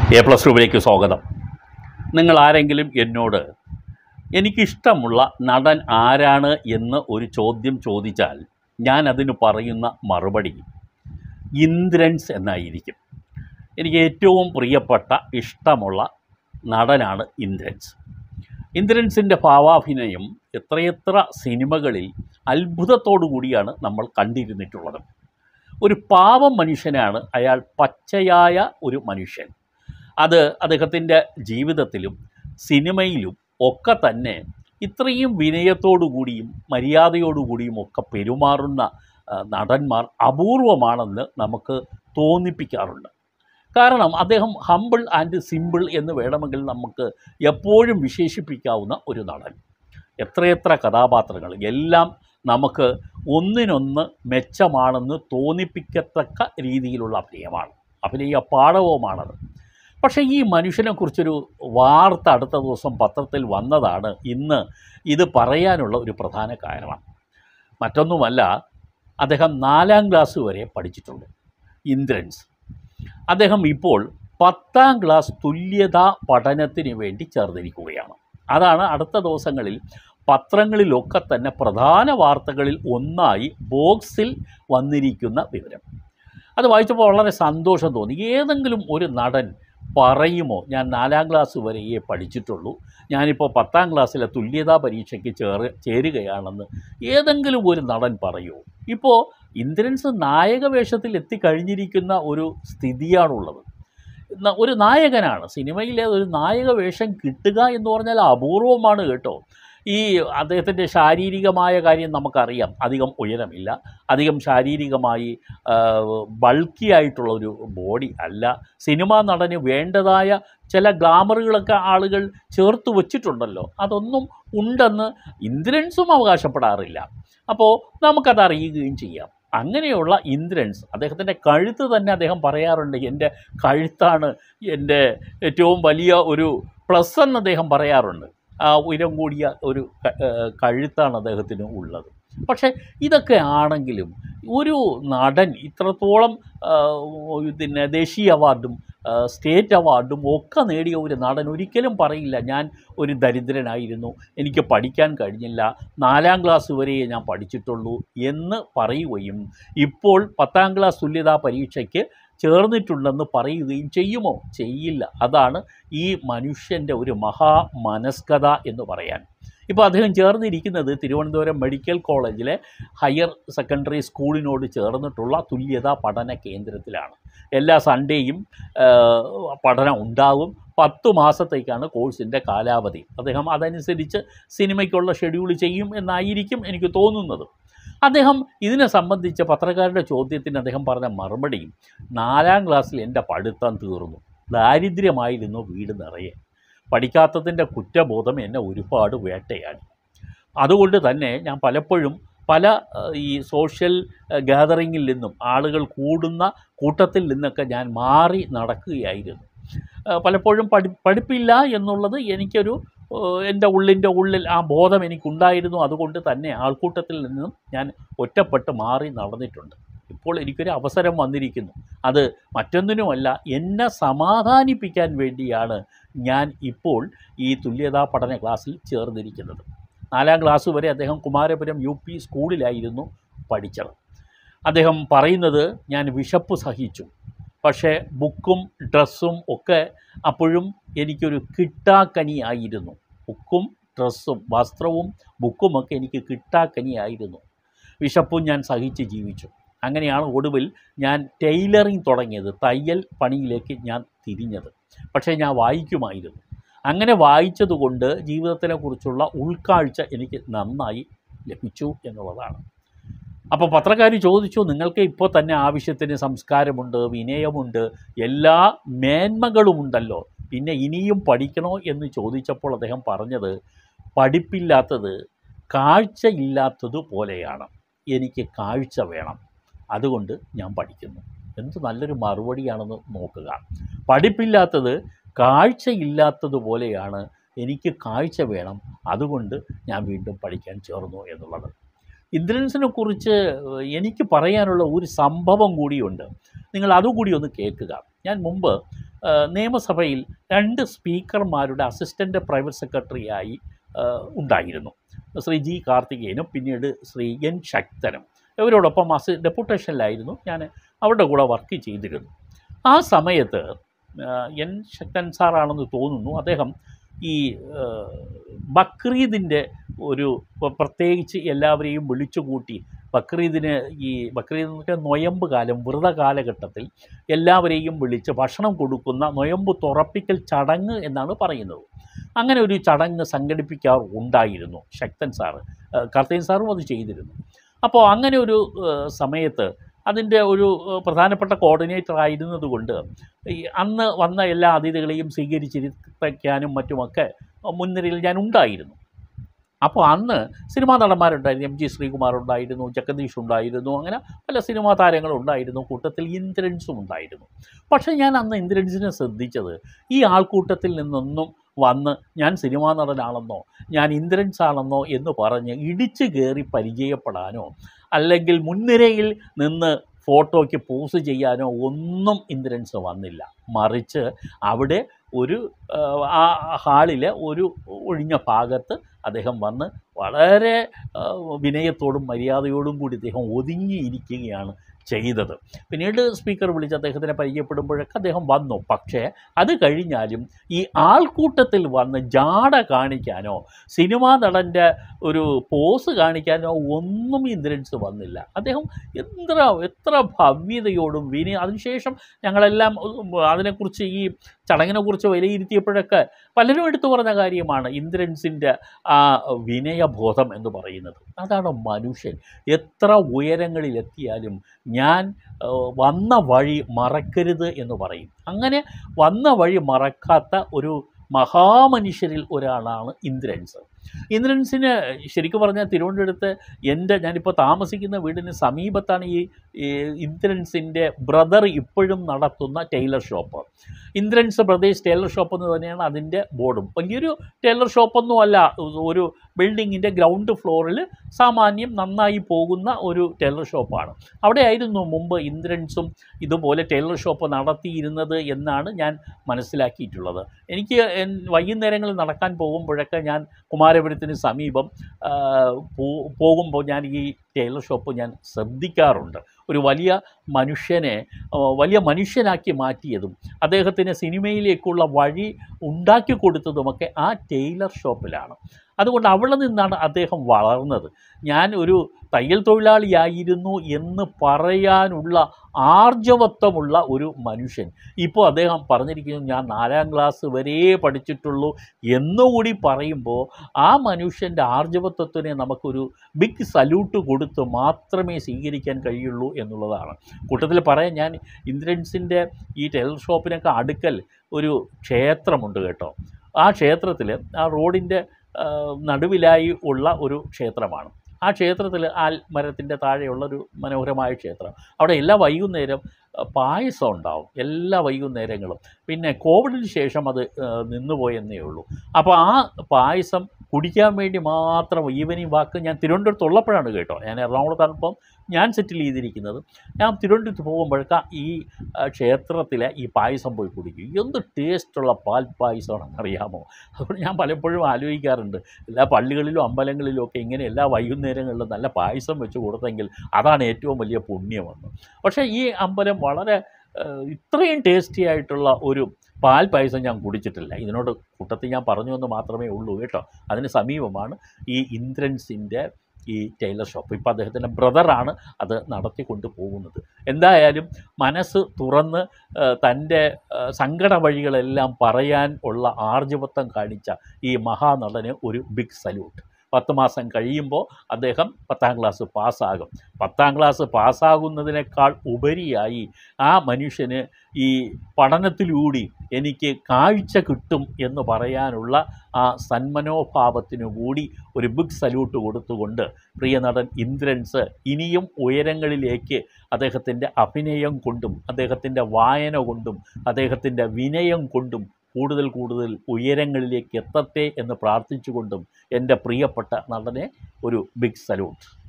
A plus ടുവിലേക്ക് സ്വാഗതം നിങ്ങൾ ആരെങ്കിലും എന്നോട് എനിക്കിഷ്ടമുള്ള നടൻ ആരാണ് എന്ന് ഒരു ചോദ്യം ചോദിച്ചാൽ ഞാൻ അതിന് പറയുന്ന മറുപടി ഇന്ദ്രൻസ് എന്നായിരിക്കും എനിക്ക് ഏറ്റവും പ്രിയപ്പെട്ട ഇഷ്ടമുള്ള നടനാണ് ഇന്ദ്രൻസ് ഇന്ദ്രൻസിൻ്റെ ഭാവാഭിനയം എത്രയെത്ര സിനിമകളിൽ അത്ഭുതത്തോടു കൂടിയാണ് നമ്മൾ കണ്ടിരുന്നിട്ടുള്ളത് ഒരു പാവം മനുഷ്യനാണ് അയാൾ പച്ചയായ ഒരു മനുഷ്യൻ അത് അദ്ദേഹത്തിൻ്റെ ജീവിതത്തിലും സിനിമയിലും ഒക്കെ തന്നെ ഇത്രയും വിനയത്തോടു കൂടിയും മര്യാദയോടു കൂടിയും ഒക്കെ പെരുമാറുന്ന ആ, നടന്മാർ അപൂർവമാണെന്ന് നമുക്ക് തോന്നിപ്പിക്കാറുണ്ട് കാരണം അദ്ദേഹം ഹമ്പിൾ ആൻഡ് സിമ്പിൾ എന്ന് വേണമെങ്കിൽ നമുക്ക് എപ്പോഴും വിശേഷിപ്പിക്കാവുന്ന ഒരു നടൻ എത്രയെത്ര കഥാപാത്രങ്ങൾ എല്ലാം നമുക്ക് ഒന്നിനൊന്ന് മെച്ചമാണെന്ന് തോന്നിപ്പിക്കത്തക്ക രീതിയിലുള്ള അഭിനയമാണ് അഭിനയ പാഠവുമാണത് പക്ഷേ ഈ മനുഷ്യനെക്കുറിച്ചൊരു വാർത്ത അടുത്ത ദിവസം പത്രത്തിൽ വന്നതാണ് ഇന്ന് ഇത് പറയാനുള്ള ഒരു പ്രധാന കാരണം മറ്റൊന്നുമല്ല അദ്ദേഹം നാലാം ക്ലാസ് വരെ പഠിച്ചിട്ടുണ്ട് ഇന്ദ്രൻസ് അദ്ദേഹം ഇപ്പോൾ പത്താം ക്ലാസ് തുല്യതാ പഠനത്തിന് വേണ്ടി ചേർന്നിരിക്കുകയാണ് അതാണ് അടുത്ത ദിവസങ്ങളിൽ പത്രങ്ങളിലൊക്കെ തന്നെ പ്രധാന വാർത്തകളിൽ ഒന്നായി ബോക്സിൽ വന്നിരിക്കുന്ന വിവരം അത് വായിച്ചപ്പോൾ വളരെ സന്തോഷം തോന്നി ഏതെങ്കിലും ഒരു നടൻ പറയുമോ ഞാൻ നാലാം ക്ലാസ് വരെയേ പഠിച്ചിട്ടുള്ളൂ ഞാനിപ്പോൾ പത്താം ക്ലാസ്സിലെ തുല്യതാ പരീക്ഷയ്ക്ക് ചേർ ചേരുകയാണെന്ന് ഏതെങ്കിലും ഒരു നടൻ പറയുമോ ഇപ്പോൾ ഇന്ദ്രൻസ് നായക വേഷത്തിൽ എത്തിക്കഴിഞ്ഞിരിക്കുന്ന ഒരു സ്ഥിതിയാണുള്ളത് ന- ഒരു നായകനാണ് സിനിമയിലെ ഒരു നായക വേഷം കിട്ടുക എന്ന് പറഞ്ഞാൽ അപൂർവമാണ് കേട്ടോ ഈ അദ്ദേഹത്തിൻ്റെ ശാരീരികമായ കാര്യം നമുക്കറിയാം അധികം ഉയരമില്ല അധികം ശാരീരികമായി ബൾക്കി ആയിട്ടുള്ള ഒരു ബോഡി അല്ല സിനിമാ നടന് വേണ്ടതായ ചില ഗ്ലാമറുകളൊക്കെ ആളുകൾ ചേർത്ത് വച്ചിട്ടുണ്ടല്ലോ അതൊന്നും ഉണ്ടെന്ന് ഇന്ദ്രൻസും അവകാശപ്പെടാറില്ല അപ്പോൾ നമുക്കത് അറിയുകയും ചെയ്യാം അങ്ങനെയുള്ള ഇന്ദ്രൻസ് അദ്ദേഹത്തിൻ്റെ കഴുത്ത് തന്നെ അദ്ദേഹം പറയാറുണ്ട് എൻ്റെ കഴുത്താണ് എൻ്റെ ഏറ്റവും വലിയ ഒരു പ്ലസ് എന്ന് അദ്ദേഹം പറയാറുണ്ട് ആ ഉയരം കൂടിയ ഒരു ക- ഏഹ് കഴുത്താണ് അദ്ദേഹത്തിന് ഉള്ളത് പക്ഷേ ഇതൊക്കെ ആണെങ്കിലും ഒരു നടൻ ഇത്രത്തോളം ആ, പിന്നെ ദേശീയ അവാർഡും ആ, സ്റ്റേറ്റ് അവാർഡും ഒക്കെ നേടിയ ഒരു നടൻ ഒരിക്കലും പറയില്ല ഞാൻ ഒരു ദരിദ്രനായിരുന്നു എനിക്ക് പഠിക്കാൻ കഴിഞ്ഞില്ല നാലാം ക്ലാസ് വരെയേ ഞാൻ പഠിച്ചിട്ടുള്ളൂ എന്ന് പറയുകയും ഇപ്പോൾ പത്താം ക്ലാസ് തുല്യതാ പരീക്ഷയ്ക്ക് ചേർന്നിട്ടുണ്ടെന്ന് പറയുകയും ചെയ്യുമോ ചെയ്യില്ല അതാണ് ഈ മനുഷ്യൻ്റെ ഒരു മഹാ മനസ്കത എന്ന് പറയാൻ ഇപ്പോൾ അദ്ദേഹം ചേർന്നിരിക്കുന്നത് തിരുവനന്തപുരം മെഡിക്കൽ കോളേജിലെ ഹയർ സെക്കൻഡറി സ്കൂളിനോട് ചേർന്നിട്ടുള്ള തുല്യതാ പഠന കേന്ദ്രത്തിലാണ് എല്ലാ സൺഡേയും ആ, പഠനം ഉണ്ടാവും പത്ത് മാസത്തേക്കാണ് കോഴ്സിൻ്റെ കാലാവധി അദ്ദേഹം അതനുസരിച്ച് സിനിമയ്ക്കുള്ള ഷെഡ്യൂൾ ചെയ്യും എന്നായിരിക്കും എനിക്ക് തോന്നുന്നത് അദ്ദേഹം ഇതിനെ സംബന്ധിച്ച പത്രക്കാരുടെ ചോദ്യത്തിന് അദ്ദേഹം പറഞ്ഞ മറുപടിയും നാലാം ക്ലാസ്സിൽ എൻ്റെ പഠിത്തം തീർന്നു ദാരിദ്ര്യമായിരുന്നു വീട് നിറയെ പഠിക്കാത്തതിൻ്റെ കുറ്റബോധം എന്നെ ഒരുപാട് വേട്ടയാടി അതുകൊണ്ട് തന്നെ ഞാൻ പലപ്പോഴും പല ഏഹ്, ഈ സോഷ്യൽ ഗാദറിങ്ങിൽ നിന്നും ആളുകൾ കൂടുന്ന കൂട്ടത്തിൽ നിന്നൊക്കെ ഞാൻ മാറി നടക്കുകയായിരുന്നു ഏഹ്, പലപ്പോഴും പഠി പഠിപ്പില്ല എന്നുള്ളത് എനിക്കൊരു ഏഹ്, എൻ്റെ ഉള്ളിൻ്റെ ഉള്ളിൽ ആ ബോധം എനിക്കുണ്ടായിരുന്നു അതുകൊണ്ട് തന്നെ ആൾക്കൂട്ടത്തിൽ നിന്നും ഞാൻ ഒറ്റപ്പെട്ട് മാറി നടന്നിട്ടുണ്ട് ഇപ്പോൾ എനിക്കൊരു അവസരം വന്നിരിക്കുന്നു അത് മറ്റൊന്നിനുമല്ല എന്നെ സമാധാനിപ്പിക്കാൻ വേണ്ടിയാണ് ഞാൻ ഇപ്പോൾ ഈ തുല്യതാ പഠന ക്ലാസ്സിൽ ചേർന്നിരിക്കുന്നത് നാലാം ക്ലാസ് വരെ അദ്ദേഹം കുമാരപുരം യു പി സ്കൂളിലായിരുന്നു പഠിച്ചത് അദ്ദേഹം പറയുന്നത് ഞാൻ വിശപ്പ് സഹിച്ചു പക്ഷേ ബുക്കും ഡ്രസ്സും ഒക്കെ അപ്പോഴും എനിക്കൊരു കിട്ടാക്കനിയായിരുന്നു ബുക്കും ഡ്രസ്സും വസ്ത്രവും ബുക്കുമൊക്കെ എനിക്ക് കിട്ടാക്കനിയായിരുന്നു വിശപ്പും ഞാൻ സഹിച്ച് ജീവിച്ചു അങ്ങനെയാണ് ഒടുവിൽ ഞാൻ ടൈലറിങ് തുടങ്ങിയത് തയ്യൽ പണിയിലേക്ക് ഞാൻ തിരിഞ്ഞത് പക്ഷേ ഞാൻ വായിക്കുമായിരുന്നു അങ്ങനെ വായിച്ചതുകൊണ്ട് ജീവിതത്തിനെക്കുറിച്ചുള്ള ഉൾക്കാഴ്ച എനിക്ക് നന്നായി ലഭിച്ചു എന്നുള്ളതാണ് അപ്പോൾ പത്രക്കാർ ചോദിച്ചു നിങ്ങൾക്ക് ഇപ്പോൾ തന്നെ ആവശ്യത്തിന് സംസ്കാരമുണ്ട് വിനയമുണ്ട് എല്ലാ മേന്മകളുമുണ്ടല്ലോ പിന്നെ ഇനിയും പഠിക്കണോ എന്ന് ചോദിച്ചപ്പോൾ അദ്ദേഹം പറഞ്ഞത് പഠിപ്പില്ലാത്തത് കാഴ്ചയില്ലാത്തത് പോലെയാണ് എനിക്ക് കാഴ്ച വേണം അതുകൊണ്ട് ഞാൻ പഠിക്കുന്നു എന്ത് നല്ലൊരു മറുപടിയാണെന്ന് നോക്കുക പഠിപ്പില്ലാത്തത് കാഴ്ചയില്ലാത്തതുപോലെയാണ് എനിക്ക് കാഴ്ച വേണം അതുകൊണ്ട് ഞാൻ വീണ്ടും പഠിക്കാൻ ചേർന്നു എന്നുള്ളത് ഇന്ദ്രൻസിനെ കുറിച്ച് എനിക്ക് പറയാനുള്ള ഒരു സംഭവം കൂടിയുണ്ട് നിങ്ങൾ അതുകൂടി ഒന്ന് കേൾക്കുക ഞാൻ മുമ്പ് ആ, നിയമസഭയിൽ രണ്ട് സ്പീക്കർമാരുടെ അസിസ്റ്റൻ്റ് പ്രൈവറ്റ് സെക്രട്ടറിയായി ആ, ഉണ്ടായിരുന്നു ശ്രീ ജി കാർത്തികേയനും പിന്നീട് ശ്രീ എൻ ശക്തനും ഇവരോടൊപ്പം അസി ഡെപ്യൂട്ടേഷനിലായിരുന്നു ഞാൻ അവരുടെ കൂടെ വർക്ക് ചെയ്തിരുന്നു ആ സമയത്ത് ആ, എൻ ശക്തൻ സാറാണെന്ന് തോന്നുന്നു അദ്ദേഹം ഈ ആ, ബക്രീദിൻ്റെ ഒരു ഇപ്പം പ്രത്യേകിച്ച് എല്ലാവരെയും വിളിച്ചു കൂട്ടി ബക്രീദിന് ഈ ബക്രീദ് എന്ന് വെച്ചാൽ നൊയമ്പ് കാലം വ്രത കാലഘട്ടത്തിൽ എല്ലാവരെയും വിളിച്ച് ഭക്ഷണം കൊടുക്കുന്ന നൊയമ്പ് തുറപ്പിക്കൽ ചടങ്ങ് എന്നാണ് പറയുന്നത് അങ്ങനെ ഒരു ചടങ്ങ് സംഘടിപ്പിക്കാർ ഉണ്ടായിരുന്നു ശക്തൻ സാറ് കർത്തയൻ സാറും അത് ചെയ്തിരുന്നു അപ്പോൾ അങ്ങനെ ഒരു ഏഹ്, സമയത്ത് അതിൻ്റെ ഒരു ഏഹ്, പ്രധാനപ്പെട്ട കോർഡിനേറ്റർ ആയിരുന്നതുകൊണ്ട് ഈ അന്ന് വന്ന എല്ലാ അതിഥികളെയും സ്വീകരിച്ചിരിക്കാനും മറ്റുമൊക്കെ മുൻനിരയിൽ ഞാൻ ഉണ്ടായിരുന്നു അപ്പോൾ അന്ന് സിനിമാ നടന്മാരുണ്ടായിരുന്നു എം ജി ശ്രീകുമാർ ഉണ്ടായിരുന്നു ജഗദീഷ് ഉണ്ടായിരുന്നു അങ്ങനെ പല സിനിമാ താരങ്ങളും ഉണ്ടായിരുന്നു കൂട്ടത്തിൽ ഇന്ദ്രൻസും ഉണ്ടായിരുന്നു പക്ഷേ ഞാൻ അന്ന് ഇന്ദ്രൻസിനെ ശ്രദ്ധിച്ചത് ഈ ആൾക്കൂട്ടത്തിൽ നിന്നൊന്നും വന്ന് ഞാൻ സിനിമാ നടനാണെന്നോ ഞാൻ ഇന്ദ്രൻസ് ആണെന്നോ എന്ന് പറഞ്ഞ് ഇടിച്ചു കയറി പരിചയപ്പെടാനോ അല്ലെങ്കിൽ മുൻനിരയിൽ നിന്ന് ഫോട്ടോയ്ക്ക് പോസ് ചെയ്യാനോ ഒന്നും ഇന്ദ്രൻസ് വന്നില്ല മറിച്ച് അവിടെ ഒരു ആ, ആ ഹാളിലെ ഒരു ഒഴിഞ്ഞ ഭാഗത്ത് അദ്ദേഹം വന്ന് വളരെ ആ, വിനയത്തോടും മര്യാദയോടും കൂടി അദ്ദേഹം ഒതുങ്ങിയിരിക്കുകയാണ് ചെയ്തത് പിന്നീട് സ്പീക്കർ വിളിച്ച് അദ്ദേഹത്തിനെ പരിചയപ്പെടുമ്പോഴൊക്കെ അദ്ദേഹം വന്നു പക്ഷേ അത് കഴിഞ്ഞാലും ഈ ആൾക്കൂട്ടത്തിൽ വന്ന് ജാട കാണിക്കാനോ സിനിമാ നടൻ്റെ ഒരു പോസ് കാണിക്കാനോ ഒന്നും ഇന്ദ്രൻസ് വന്നില്ല അദ്ദേഹം എത്ര എത്ര ഭവ്യതയോടും വിനയ അതിനുശേഷം ഞങ്ങളെല്ലാം ഉം, അതിനെക്കുറിച്ച് ഈ ചടങ്ങിനെക്കുറിച്ച് വിലയിരുത്തിയപ്പോഴൊക്കെ പലരും എടുത്തു പറഞ്ഞ കാര്യമാണ് ഇന്ദ്രൻസിൻ്റെ ആ വിനയബോധം എന്ന് പറയുന്നത് അതാണ് മനുഷ്യൻ എത്ര ഉയരങ്ങളിലെത്തിയാലും ഞാൻ ആ, വന്ന വഴി മറക്കരുത് എന്ന് പറയും അങ്ങനെ വന്ന വഴി മറക്കാത്ത ഒരു മഹാമനുഷ്യരിൽ ഒരാളാണ് ഇന്ദ്രൻസ് ഇന്ദ്രൻസിന് ശരിക്കും പറഞ്ഞാൽ തിരുവനന്തപുരത്ത് എൻ്റെ ഞാനിപ്പോൾ താമസിക്കുന്ന വീടിന് സമീപത്താണ് ഈ ഈ ഇന്ദ്രൻസിൻ്റെ ബ്രദർ ഇപ്പോഴും നടത്തുന്ന tailor shop Indrans brothers tailor shop എന്ന് തന്നെയാണ് അതിൻ്റെ ബോർഡും വലിയൊരു ടൈലർ ഷോപ്പൊന്നും അല്ല ഒരു ബിൽഡിങ്ങിൻ്റെ ഗ്രൗണ്ട് ഫ്ലോറിൽ സാമാന്യം നന്നായി പോകുന്ന ഒരു ടൈലർ ഷോപ്പാണ് അവിടെ ആയിരുന്നു മുമ്പ് ഇന്ദ്രൻസും ഇതുപോലെ ടൈലർ ഷോപ്പ് നടത്തിയിരുന്നത് എന്നാണ് ഞാൻ മനസ്സിലാക്കിയിട്ടുള്ളത് എനിക്ക് എൻ- വൈകുന്നേരങ്ങളിൽ നടക്കാൻ പോകുമ്പോഴൊക്കെ ഞാൻ കുമാരപുരത്തിന് സമീപം ആ, പോ- പോകുമ്പോൾ ഞാൻ ഈ ടൈലർ ഷോപ്പ് ഞാൻ ശ്രദ്ധിക്കാറുണ്ട് ഒരു വലിയ മനുഷ്യനെ ആ, വലിയ മനുഷ്യനാക്കി മാറ്റിയതും അദ്ദേഹത്തിന് സിനിമയിലേക്കുള്ള വഴി ഉണ്ടാക്കി കൊടുത്തതുമൊക്കെ ആ ടൈലർ ഷോപ്പിലാണ് അതുകൊണ്ട് അവിടെ നിന്നാണ് അദ്ദേഹം വളർന്നത് ഞാൻ ഒരു തയ്യൽ തൊഴിലാളിയായിരുന്നു എന്ന് പറയാനുള്ള ആർജവത്വമുള്ള ഒരു മനുഷ്യൻ ഇപ്പോൾ അദ്ദേഹം പറഞ്ഞിരിക്കുന്നു ഞാൻ നാലാം ക്ലാസ് വരെ പഠിച്ചിട്ടുള്ളൂ എന്നുകൂടി പറയുമ്പോൾ ആ മനുഷ്യൻ്റെ ആർജവത്വത്തിനെ നമുക്കൊരു ബിഗ് സല്യൂട്ട് കൊടുത്ത് മാത്രമേ സ്വീകരിക്കാൻ കഴിയുള്ളൂ എന്നുള്ളതാണ് കൂട്ടത്തിൽ പറയാൻ ഞാൻ ഇന്ദ്രൻസിൻ്റെ ഈ ടൈലർ ഷോപ്പിനൊക്കെ അടുക്കൽ ഒരു ക്ഷേത്രമുണ്ട് കേട്ടോ ആ ക്ഷേത്രത്തിൽ ആ റോഡിൻ്റെ ആ, നടുവിലായി ഉള്ള ഒരു ക്ഷേത്രമാണ് ആ ക്ഷേത്രത്തിൽ ആൽമരത്തിൻ്റെ താഴെയുള്ള ഒരു മനോഹരമായ ക്ഷേത്രം അവിടെ എല്ലാ വൈകുന്നേരം ആ, പായസം ഉണ്ടാവും എല്ലാ വൈകുന്നേരങ്ങളും പിന്നെ കോവിഡിന് ശേഷം അത് ആ, നിന്നുപോയെന്നേ ഉള്ളൂ അപ്പോൾ ആ പായസം കുടിക്കാൻ വേണ്ടി മാത്രം ഈവനിങ് വാക്ക് ഞാൻ തിരുവനന്തപുരത്ത് ഉള്ളപ്പോഴാണ് കേട്ടോ ഞാൻ എറണാകുളത്താണിപ്പം ഞാൻ സെറ്റിൽ ചെയ്തിരിക്കുന്നത് ഞാൻ തിരുവനന്തപുരത്ത് പോകുമ്പോഴൊക്കെ ഈ ആ, ക്ഷേത്രത്തിലെ ഈ പായസം പോയി കുടിക്കും എന്ത് ടേസ്റ്റുള്ള പാൽ പായസമാണെന്ന് അറിയാമോ അതുകൊണ്ട് ഞാൻ പലപ്പോഴും ആലോചിക്കാറുണ്ട് എല്ലാ പള്ളികളിലും അമ്പലങ്ങളിലും ഒക്കെ ഇങ്ങനെ എല്ലാ വൈകുന്നേരങ്ങളിലും നല്ല പായസം വെച്ച് കൊടുത്തെങ്കിൽ അതാണ് ഏറ്റവും വലിയ പുണ്യമെന്ന് പക്ഷേ ഈ അമ്പലം വളരെ ഏഹ്, ഇത്രയും ടേസ്റ്റി ആയിട്ടുള്ള ഒരു പാൽ പായസം ഞാൻ കുടിച്ചിട്ടില്ല ഇതിനോട് കൂട്ടത്തിൽ ഞാൻ പറഞ്ഞു എന്ന് മാത്രമേ ഉള്ളൂ കേട്ടോ അതിന് സമീപമാണ് ഈ ഇന്ദ്രൻസിൻ്റെ ഈ ടൈലർ ഷോപ്പ് ഇപ്പോൾ അദ്ദേഹത്തിൻ്റെ ബ്രദറാണ് അത് നടത്തിക്കൊണ്ട് പോകുന്നത് എന്തായാലും മനസ്സ് തുറന്ന് ഏഹ്, തൻ്റെ ഏഹ്, സങ്കട വഴികളെല്ലാം പറയാൻ ഉള്ള ആർജവത്വം കാണിച്ച ഈ മഹാനടന് ഒരു ബിഗ് സല്യൂട്ട് പത്ത് മാസം കഴിയുമ്പോൾ അദ്ദേഹം പത്താം ക്ലാസ് പാസ്സാകും പത്താം ക്ലാസ് പാസ്സാകുന്നതിനേക്കാൾ ഉപരിയായി ആ മനുഷ്യന് ഈ പഠനത്തിലൂടി എനിക്ക് കാഴ്ച കിട്ടും എന്ന് പറയാനുള്ള ആ സന്മനോഭാവത്തിനു കൂടി ഒരു ബിഗ് സല്യൂട്ട് കൊടുത്തുകൊണ്ട് പ്രിയ നടൻ ഇന്ദ്രൻസ് ഇനിയും ഉയരങ്ങളിലേക്ക് അദ്ദേഹത്തിൻ്റെ അഭിനയം കൊണ്ടും അദ്ദേഹത്തിൻ്റെ വായന കൊണ്ടും അദ്ദേഹത്തിൻ്റെ വിനയം കൊണ്ടും കൂടുതൽ കൂടുതൽ ഉയരങ്ങളിലേക്ക് എത്തട്ടെ എന്ന് പ്രാർത്ഥിച്ചുകൊണ്ടും എൻ്റെ പ്രിയപ്പെട്ട നടനെ ഒരു ബിഗ് സല്യൂട്ട്